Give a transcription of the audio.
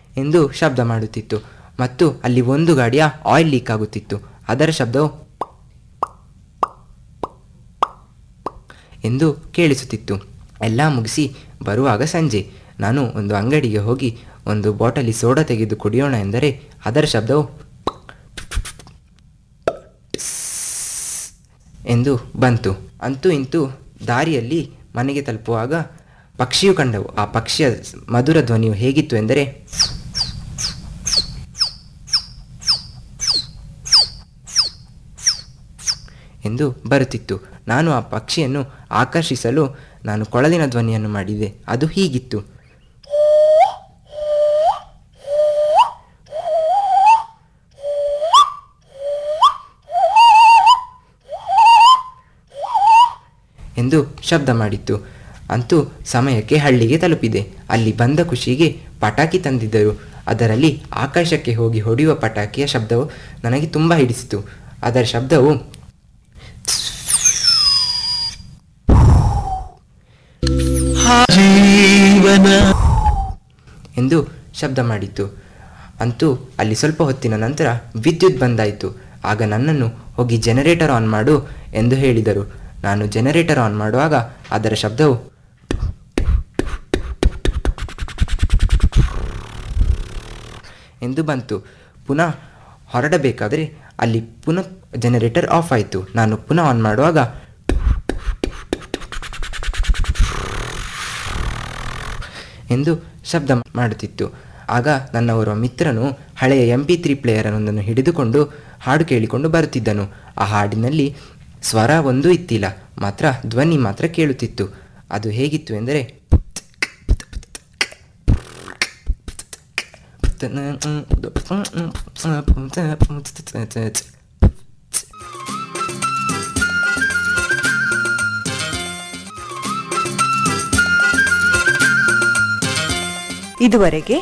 ಎಂದು ಶಬ್ದ ಮಾಡುತ್ತಿತ್ತು ಮತ್ತು ಅಲ್ಲಿ ಒಂದು ಗಾಡಿಯ ಆಯಿಲ್ ಲೀಕ್ ಆಗುತ್ತಿತ್ತು ಅದರ ಶಬ್ದವು ಎಂದು ಕೇಳಿಸುತ್ತಿತ್ತು ಎಲ್ಲ ಮುಗಿಸಿ ಬರುವಾಗ ಸಂಜೆ ನಾನು ಒಂದು ಅಂಗಡಿಗೆ ಹೋಗಿ ಒಂದು ಬಾಟಲಿ ಸೋಡಾ ತೆಗೆದು ಕುಡಿಯೋಣ ಎಂದರೆ ಅದರ ಶಬ್ದವು ಎಂದು ಬಂತು ಅಂತೂ ಇಂತೂ ದಾರಿಯಲ್ಲಿ ಮನೆಗೆ ತಲುಪುವಾಗ ಪಕ್ಷಿಯು ಕಂಡವು ಆ ಪಕ್ಷಿಯ ಮಧುರ ಧ್ವನಿಯು ಹೇಗಿತ್ತು ಎಂದರೆ ಎಂದು ಬರುತ್ತಿತ್ತು ನಾನು ಆ ಪಕ್ಷಿಯನ್ನು ಆಕರ್ಷಿಸಲು ನಾನು ಕೊಳಲಿನ ಧ್ವನಿಯನ್ನು ಮಾಡಿದೆ ಅದು ಹೀಗಿತ್ತು ಎಂದು ಶಬ್ದ ಮಾಡಿತ್ತು ಅಂತೂ ಸಮಯಕ್ಕೆ ಹಳ್ಳಿಗೆ ತಲುಪಿದೆ ಅಲ್ಲಿ ಬಂದ ಖುಷಿಗೆ ಪಟಾಕಿ ತಂದಿದ್ದರು ಅದರಲ್ಲಿ ಆಕಾಶಕ್ಕೆ ಹೋಗಿ ಹೊಡೆಯುವ ಪಟಾಕಿಯ ಶಬ್ದವು ನನಗೆ ತುಂಬ ಹಿಡಿಸಿತು ಅದರ ಶಬ್ದವು ಜೀವನ ಎಂದು ಶಬ್ದ ಮಾಡಿತ್ತು ಅಂತೂ ಅಲ್ಲಿ ಸ್ವಲ್ಪ ಹೊತ್ತಿನ ನಂತರ ವಿದ್ಯುತ್ ಬಂದಾಯಿತು ಆಗ ನನ್ನನ್ನು ಹೋಗಿ ಜನರೇಟರ್ ಆನ್ ಮಾಡು ಎಂದು ಹೇಳಿದರು ನಾನು ಜನರೇಟರ್ ಆನ್ ಮಾಡುವಾಗ ಅದರ ಶಬ್ದವು ಎಂದು ಬಂತು ಪುನಃ ಹೊರಡಬೇಕಾದರೆ ಅಲ್ಲಿ ಪುನಃ ಜನರೇಟರ್ ಆಫ್ ಆಯಿತು ನಾನು ಪುನಃ ಆನ್ ಮಾಡುವಾಗ ಎಂದು ಶಬ್ದ ಮಾಡುತ್ತಿತ್ತು ಆಗ ನನ್ನ ಓರ್ವ ಮಿತ್ರನು ಹಳೆಯ ಎಂ ಪಿ ತ್ರೀ ಪ್ಲೇಯರನೊಂದನ್ನು ಹಿಡಿದುಕೊಂಡು ಹಾಡು ಕೇಳಿಕೊಂಡು ಬರುತ್ತಿದ್ದನು ಆ ಹಾಡಿನಲ್ಲಿ ಸ್ವರ ಒಂದೂ ಇತ್ತಿಲ್ಲ ಮಾತ್ರ ಧ್ವನಿ ಮಾತ್ರ ಕೇಳುತ್ತಿತ್ತು ಅದು ಹೇಗಿತ್ತು ಎಂದರೆ ಇದುವರೆಗೆ